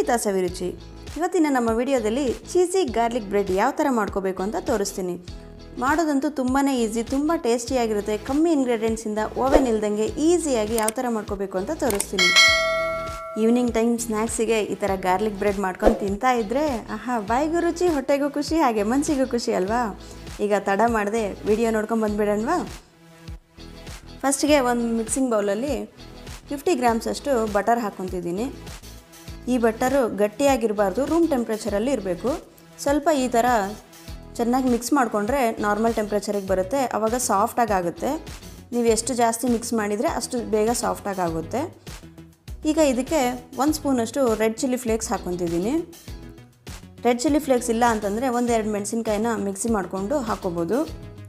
ಸ್ಮಿತಾ ಸವಿರುಚಿ ಇವತ್ತಿನ ನಮ್ಮ ವಿಡಿಯೋದಲ್ಲಿ ಚೀಸಿ ಗಾರ್ಲಿಕ್ ಬ್ರೆಡ್ ಯಾವ ಥರ ಮಾಡ್ಕೋಬೇಕು ಅಂತ ತೋರಿಸ್ತೀನಿ ಮಾಡೋದಂತೂ ತುಂಬಾ ಈಸಿ ತುಂಬ ಟೇಸ್ಟಿಯಾಗಿರುತ್ತೆ ಕಮ್ಮಿ ಇಂಗ್ರೀಡಿಯೆಂಟ್ಸಿಂದ ಓವೆನ್ ಇಲ್ದಂಗೆ ಈಸಿಯಾಗಿ ಯಾವ ಥರ ಮಾಡ್ಕೋಬೇಕು ಅಂತ ತೋರಿಸ್ತೀನಿ ಈವ್ನಿಂಗ್ ಟೈಮ್ ಸ್ನ್ಯಾಕ್ಸಿಗೆ ಈ ಥರ ಗಾರ್ಲಿಕ್ ಬ್ರೆಡ್ ಮಾಡ್ಕೊಂಡು ತಿಂತಾ ಇದ್ದರೆ ಆಹಾ ಬಾಯಿಗೂ ರುಚಿ ಹೊಟ್ಟೆಗೂ ಖುಷಿ ಹಾಗೆ ಮನಸ್ಸಿಗೂ ಖುಷಿ ಅಲ್ವಾ ಈಗ ತಡ ಮಾಡದೆ ವಿಡಿಯೋ ನೋಡ್ಕೊಂಡು ಬಂದುಬಿಡೋಣವಾ ಫಸ್ಟಿಗೆ ಒಂದು ಮಿಕ್ಸಿಂಗ್ ಬೌಲಲ್ಲಿ ಫಿಫ್ಟಿ ಗ್ರಾಮ್ಸ್ ಅಷ್ಟು ಬಟರ್ ಹಾಕ್ಕೊತಿದ್ದೀನಿ ಈ ಬಟರು ಗಟ್ಟಿಯಾಗಿರಬಾರ್ದು ರೂಮ್ ಟೆಂಪ್ರೇಚರಲ್ಲಿ ಇರಬೇಕು ಸ್ವಲ್ಪ ಈ ಥರ ಚೆನ್ನಾಗಿ ಮಿಕ್ಸ್ ಮಾಡಿಕೊಂಡ್ರೆ ನಾರ್ಮಲ್ ಟೆಂಪ್ರೇಚರಿಗೆ ಬರುತ್ತೆ ಆವಾಗ ಸಾಫ್ಟಾಗಿ ಆಗುತ್ತೆ ನೀವು ಎಷ್ಟು ಜಾಸ್ತಿ ಮಿಕ್ಸ್ ಮಾಡಿದರೆ ಅಷ್ಟು ಬೇಗ ಸಾಫ್ಟಾಗಿ ಆಗುತ್ತೆ ಈಗ ಇದಕ್ಕೆ ಒಂದು ಸ್ಪೂನಷ್ಟು ರೆಡ್ ಚಿಲ್ಲಿ ಫ್ಲೇಕ್ಸ್ ಹಾಕ್ಕೊತಿದ್ದೀನಿ ರೆಡ್ ಚಿಲ್ಲಿ ಫ್ಲೇಕ್ಸ್ ಇಲ್ಲ ಅಂತಂದರೆ ಒಂದೆರಡು ಮೆಣಸಿನ್ಕಾಯಿನ ಮಿಕ್ಸಿ ಮಾಡಿಕೊಂಡು ಹಾಕ್ಕೋಬೋದು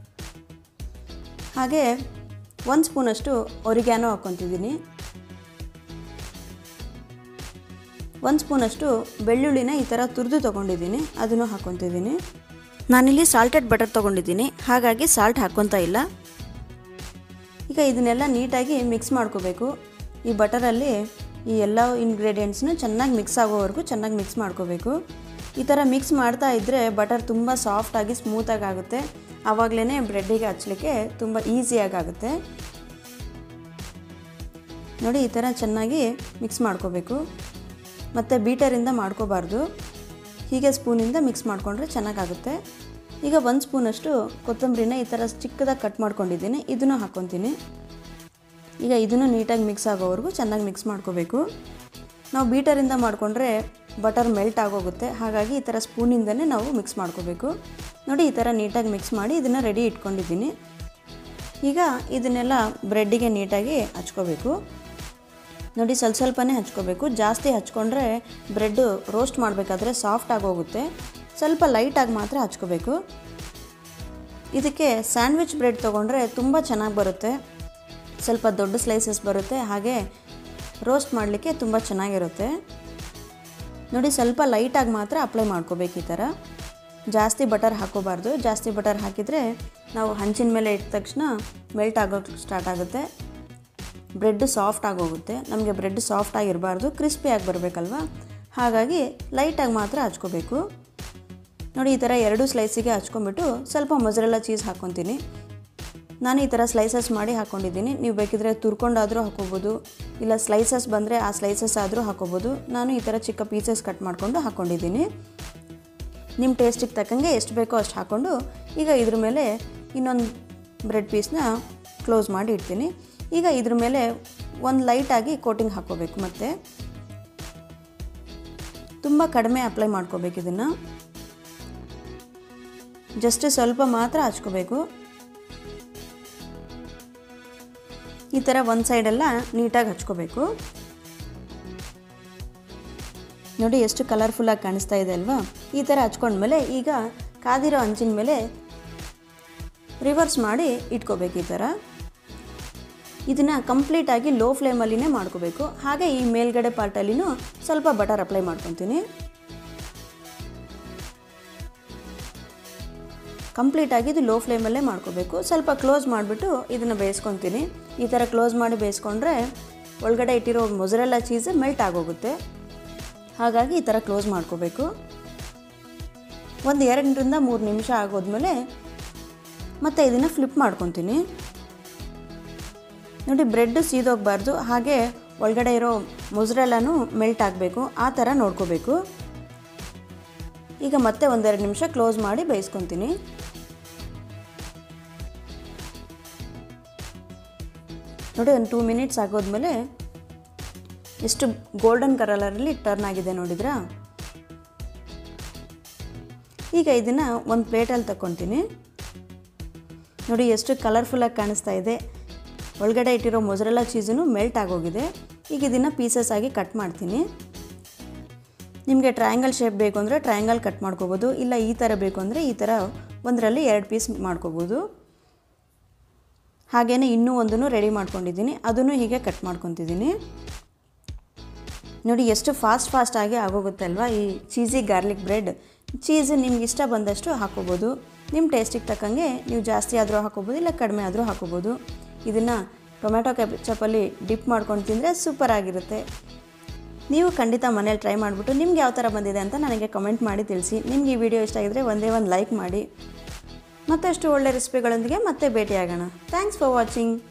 ಹಾಗೆ ಒಂದು ಸ್ಪೂನಷ್ಟು ಒರಿಗ್ಯಾನೋ ಹಾಕ್ಕೊತಿದ್ದೀನಿ ಒಂದು ಸ್ಪೂನಷ್ಟು ಬೆಳ್ಳುಳ್ಳಿನ ಈ ಥರ ತುರಿದು ತೊಗೊಂಡಿದ್ದೀನಿ ಅದನ್ನು ಹಾಕ್ಕೊತಿದ್ದೀನಿ ನಾನಿಲ್ಲಿ ಸಾಲ್ಟೆಡ್ ಬಟರ್ ತೊಗೊಂಡಿದ್ದೀನಿ ಹಾಗಾಗಿ ಸಾಲ್ಟ್ ಹಾಕ್ಕೊತಾ ಇಲ್ಲ ಈಗ ಇದನ್ನೆಲ್ಲ ನೀಟಾಗಿ ಮಿಕ್ಸ್ ಮಾಡ್ಕೋಬೇಕು ಈ ಬಟರಲ್ಲಿ ಈ ಎಲ್ಲ ಇಂಗ್ರೀಡಿಯೆಂಟ್ಸ್ನ ಚೆನ್ನಾಗಿ ಮಿಕ್ಸ್ ಆಗೋವರೆಗೂ ಚೆನ್ನಾಗಿ ಮಿಕ್ಸ್ ಮಾಡ್ಕೋಬೇಕು ಈ ಥರ ಮಿಕ್ಸ್ ಮಾಡ್ತಾ ಇದ್ದರೆ ಬಟರ್ ತುಂಬ ಸಾಫ್ಟಾಗಿ ಸ್ಮೂತಾಗಿ ಆಗುತ್ತೆ ಆವಾಗಲೇ ಬ್ರೆಡ್ಡಿಗೆ ಹಚ್ಚಲಿಕ್ಕೆ ತುಂಬ ಈಸಿಯಾಗಿ ಆಗುತ್ತೆ ನೋಡಿ ಈ ಥರ ಚೆನ್ನಾಗಿ ಮಿಕ್ಸ್ ಮಾಡ್ಕೋಬೇಕು ಮತ್ತು ಬೀಟರಿಂದ ಮಾಡ್ಕೋಬಾರ್ದು ಹೀಗೆ ಸ್ಪೂನಿಂದ ಮಿಕ್ಸ್ ಮಾಡಿಕೊಂಡ್ರೆ ಚೆನ್ನಾಗಾಗುತ್ತೆ ಈಗ ಒಂದು ಸ್ಪೂನಷ್ಟು ಕೊತ್ತಂಬರಿನ ಈ ಥರ ಚಿಕ್ಕದಾಗಿ ಕಟ್ ಮಾಡ್ಕೊಂಡಿದ್ದೀನಿ ಇದನ್ನು ಹಾಕ್ಕೊತೀನಿ ಈಗ ಇದನ್ನು ನೀಟಾಗಿ ಮಿಕ್ಸ್ ಆಗೋವರೆಗೂ ಚೆನ್ನಾಗಿ ಮಿಕ್ಸ್ ಮಾಡ್ಕೋಬೇಕು ನಾವು ಬೀಟರಿಂದ ಮಾಡಿಕೊಂಡ್ರೆ ಬಟರ್ ಮೆಲ್ಟ್ ಆಗೋಗುತ್ತೆ ಹಾಗಾಗಿ ಈ ಥರ ಸ್ಪೂನಿಂದನೇ ನಾವು ಮಿಕ್ಸ್ ಮಾಡ್ಕೋಬೇಕು ನೋಡಿ ಈ ಥರ ನೀಟಾಗಿ ಮಿಕ್ಸ್ ಮಾಡಿ ಇದನ್ನು ರೆಡಿ ಇಟ್ಕೊಂಡಿದ್ದೀನಿ ಈಗ ಇದನ್ನೆಲ್ಲ ಬ್ರೆಡ್ಡಿಗೆ ನೀಟಾಗಿ ಹಚ್ಕೋಬೇಕು ನೋಡಿ ಸ್ವಲ್ಪ ಸ್ವಲ್ಪನೇ ಹಚ್ಕೋಬೇಕು ಜಾಸ್ತಿ ಹಚ್ಕೊಂಡ್ರೆ ಬ್ರೆಡ್ಡು ರೋಸ್ಟ್ ಮಾಡಬೇಕಾದ್ರೆ ಸಾಫ್ಟ್ ಆಗೋಗುತ್ತೆ ಸ್ವಲ್ಪ ಲೈಟಾಗಿ ಮಾತ್ರ ಹಚ್ಕೋಬೇಕು ಇದಕ್ಕೆ ಸ್ಯಾಂಡ್ವಿಚ್ ಬ್ರೆಡ್ ತೊಗೊಂಡ್ರೆ ತುಂಬ ಚೆನ್ನಾಗಿ ಬರುತ್ತೆ ಸ್ವಲ್ಪ ದೊಡ್ಡ ಸ್ಲೈಸಸ್ ಬರುತ್ತೆ ಹಾಗೆ ರೋಸ್ಟ್ ಮಾಡಲಿಕ್ಕೆ ತುಂಬ ಚೆನ್ನಾಗಿರುತ್ತೆ ನೋಡಿ ಸ್ವಲ್ಪ ಲೈಟಾಗಿ ಮಾತ್ರ ಅಪ್ಲೈ ಮಾಡ್ಕೋಬೇಕು ಈ ಥರ ಜಾಸ್ತಿ ಬಟರ್ ಹಾಕೋಬಾರ್ದು ಜಾಸ್ತಿ ಬಟರ್ ಹಾಕಿದರೆ ನಾವು ಹಂಚಿನ ಮೇಲೆ ಇಟ್ಟ ತಕ್ಷಣ ಮೆಲ್ಟ್ ಆಗೋಕ್ಕೆ ಸ್ಟಾರ್ಟ್ ಆಗುತ್ತೆ ಬ್ರೆಡ್ ಸಾಫ್ಟ್ ಆಗೋಗುತ್ತೆ ನಮಗೆ ಬ್ರೆಡ್ ಸಾಫ್ಟ್ ಆಗಿರಬಾರ್ದು ಕ್ರಿಸ್ಪಿಯಾಗಿ ಬರಬೇಕಲ್ವ ಹಾಗಾಗಿ ಲೈಟಾಗಿ ಮಾತ್ರ ಹಚ್ಕೋಬೇಕು ನೋಡಿ ಈ ಥರ ಎರಡು ಸ್ಲೈಸಿಗೆ ಹಚ್ಕೊಂಬಿಟ್ಟು ಸ್ವಲ್ಪ ಮೊಸರೆಲ್ಲ ಚೀಸ್ ಹಾಕ್ಕೊತೀನಿ ನಾನು ಈ ಥರ ಸ್ಲೈಸಸ್ ಮಾಡಿ ಹಾಕ್ಕೊಂಡಿದ್ದೀನಿ ನೀವು ಬೇಕಿದ್ರೆ ತುರ್ಕೊಂಡಾದರೂ ಹಾಕೋಬೋದು ಇಲ್ಲ ಸ್ಲೈಸಸ್ ಬಂದರೆ ಆ ಸ್ಲೈಸಸ್ ಆದರೂ ಹಾಕೋಬೋದು ನಾನು ಈ ಥರ ಚಿಕ್ಕ ಪೀಸಸ್ ಕಟ್ ಮಾಡಿಕೊಂಡು ಹಾಕ್ಕೊಂಡಿದ್ದೀನಿ ನಿಮ್ಮ ಟೇಸ್ಟಿಗೆ ತಕ್ಕಂಗೆ ಎಷ್ಟು ಬೇಕೋ ಅಷ್ಟು ಹಾಕ್ಕೊಂಡು ಈಗ ಇದ್ರ ಮೇಲೆ ಇನ್ನೊಂದು ಬ್ರೆಡ್ ಪೀಸ್ನ ಕ್ಲೋಸ್ ಮಾಡಿ ಇಡ್ತೀನಿ ಈಗ ಇದ್ರ ಮೇಲೆ ಒಂದು ಲೈಟಾಗಿ ಕೋಟಿಂಗ್ ಹಾಕ್ಕೋಬೇಕು ಮತ್ತು ತುಂಬ ಕಡಿಮೆ ಅಪ್ಲೈ ಮಾಡ್ಕೋಬೇಕು ಇದನ್ನು ಜಸ್ಟ್ ಸ್ವಲ್ಪ ಮಾತ್ರ ಹಚ್ಕೋಬೇಕು ಈ ಥರ ಒಂದು ಸೈಡೆಲ್ಲ ನೀಟಾಗಿ ಹಚ್ಕೋಬೇಕು ನೋಡಿ ಎಷ್ಟು ಕಲರ್ಫುಲ್ಲಾಗಿ ಕಾಣಿಸ್ತಾ ಇದೆ ಅಲ್ವಾ ಈ ಥರ ಹಚ್ಕೊಂಡ್ಮೇಲೆ ಈಗ ಕಾದಿರೋ ಹಂಚಿನ ಮೇಲೆ ರಿವರ್ಸ್ ಮಾಡಿ ಇಟ್ಕೋಬೇಕು ಈ ಥರ ಇದನ್ನು ಕಂಪ್ಲೀಟಾಗಿ ಲೋ ಫ್ಲೇಮಲ್ಲಿನೇ ಮಾಡ್ಕೋಬೇಕು ಹಾಗೆ ಈ ಮೇಲ್ಗಡೆ ಪಾರ್ಟಲ್ಲಿನೂ ಸ್ವಲ್ಪ ಬಟರ್ ಅಪ್ಲೈ ಮಾಡ್ಕೊತೀನಿ ಕಂಪ್ಲೀಟಾಗಿ ಇದು ಲೋ ಫ್ಲೇಮಲ್ಲೇ ಮಾಡ್ಕೋಬೇಕು ಸ್ವಲ್ಪ ಕ್ಲೋಸ್ ಮಾಡಿಬಿಟ್ಟು ಇದನ್ನು ಬೇಯಿಸ್ಕೊತೀನಿ ಈ ಥರ ಕ್ಲೋಸ್ ಮಾಡಿ ಬೇಯಿಸ್ಕೊಂಡ್ರೆ ಒಳಗಡೆ ಇಟ್ಟಿರೋ ಮೊಸರೆಲ್ಲ ಚೀಸ್ ಮೆಲ್ಟ್ ಆಗೋಗುತ್ತೆ ಹಾಗಾಗಿ ಈ ಥರ ಕ್ಲೋಸ್ ಮಾಡ್ಕೋಬೇಕು ಒಂದು ಎರಡರಿಂದ ಮೂರು ನಿಮಿಷ ಆಗೋದ್ಮೇಲೆ ಮತ್ತೆ ಇದನ್ನು ಫ್ಲಿಪ್ ಮಾಡ್ಕೊತೀನಿ ನೋಡಿ ಬ್ರೆಡ್ ಸೀದೋಗಬಾರ್ದು ಹಾಗೆ ಒಳಗಡೆ ಇರೋ ಮೊಸರೆಲ್ಲನೂ ಮೆಲ್ಟ್ ಆಗಬೇಕು ಆ ಥರ ನೋಡ್ಕೋಬೇಕು ಈಗ ಮತ್ತೆ ಒಂದೆರಡು ನಿಮಿಷ ಕ್ಲೋಸ್ ಮಾಡಿ ಬೇಯಿಸ್ಕೊತೀನಿ ನೋಡಿ ಒಂದು ಟೂ ಮಿನಿಟ್ಸ್ ಆಗೋದ್ಮೇಲೆ ಎಷ್ಟು ಗೋಲ್ಡನ್ ಕಲರಲ್ಲಿ ಟರ್ನ್ ಆಗಿದೆ ನೋಡಿದ್ರಾ ಈಗ ಇದನ್ನು ಒಂದು ಪ್ಲೇಟಲ್ಲಿ ತಗೊತೀನಿ ನೋಡಿ ಎಷ್ಟು ಕಲರ್ಫುಲ್ಲಾಗಿ ಕಾಣಿಸ್ತಾ ಇದೆ ಒಳಗಡೆ ಇಟ್ಟಿರೋ ಮೊಸರೆಲ್ಲ ಚೀಸನು ಮೆಲ್ಟ್ ಆಗೋಗಿದೆ ಈಗ ಇದನ್ನು ಪೀಸಸ್ ಆಗಿ ಕಟ್ ಮಾಡ್ತೀನಿ ನಿಮಗೆ ಟ್ರಯಾಂಗಲ್ ಶೇಪ್ ಬೇಕು ಅಂದರೆ ಟ್ರಯಾಂಗಲ್ ಕಟ್ ಮಾಡ್ಕೋಬೋದು ಇಲ್ಲ ಈ ಥರ ಬೇಕು ಅಂದರೆ ಈ ಥರ ಒಂದರಲ್ಲಿ ಎರಡು ಪೀಸ್ ಮಾಡ್ಕೋಬೋದು ಹಾಗೆಯೇ ಇನ್ನೂ ಒಂದನ್ನು ರೆಡಿ ಮಾಡ್ಕೊಂಡಿದ್ದೀನಿ ಅದನ್ನು ಹೀಗೆ ಕಟ್ ಮಾಡ್ಕೊತಿದ್ದೀನಿ ನೋಡಿ ಎಷ್ಟು ಫಾಸ್ಟ್ ಫಾಸ್ಟಾಗಿ ಆಗೋಗುತ್ತೆ ಅಲ್ವಾ ಈ ಚೀಸಿ ಗಾರ್ಲಿಕ್ ಬ್ರೆಡ್ ಚೀಸ್ ನಿಮ್ಗೆ ಇಷ್ಟ ಬಂದಷ್ಟು ಹಾಕೋಬೋದು ನಿಮ್ಮ ಟೇಸ್ಟಿಗೆ ತಕ್ಕಂಗೆ ನೀವು ಜಾಸ್ತಿ ಆದರೂ ಹಾಕೋಬೋದು ಇಲ್ಲ ಕಡಿಮೆ ಆದರೂ ಹಾಕೋಬೋದು ಇದನ್ನು ಟೊಮೆಟೊ ಕೆಚಪಲ್ಲಿ ಡಿಪ್ ಮಾಡ್ಕೊಂಡು ತಿಂದರೆ ಸೂಪರ್ ಆಗಿರುತ್ತೆ ನೀವು ಖಂಡಿತ ಮನೇಲಿ ಟ್ರೈ ಮಾಡಿಬಿಟ್ಟು ನಿಮ್ಗೆ ಯಾವ ಥರ ಬಂದಿದೆ ಅಂತ ನನಗೆ ಕಮೆಂಟ್ ಮಾಡಿ ತಿಳಿಸಿ ನಿಮ್ಗೆ ಈ ವಿಡಿಯೋ ಇಷ್ಟ ಆಗಿದ್ರೆ ಒಂದೇ ಒಂದು ಲೈಕ್ ಮಾಡಿ ಮತ್ತಷ್ಟು ಒಳ್ಳೆ ರೆಸಿಪಿಗಳೊಂದಿಗೆ ಮತ್ತೆ ಭೇಟಿಯಾಗೋಣ ಥ್ಯಾಂಕ್ಸ್ ಫಾರ್ ವಾಚಿಂಗ್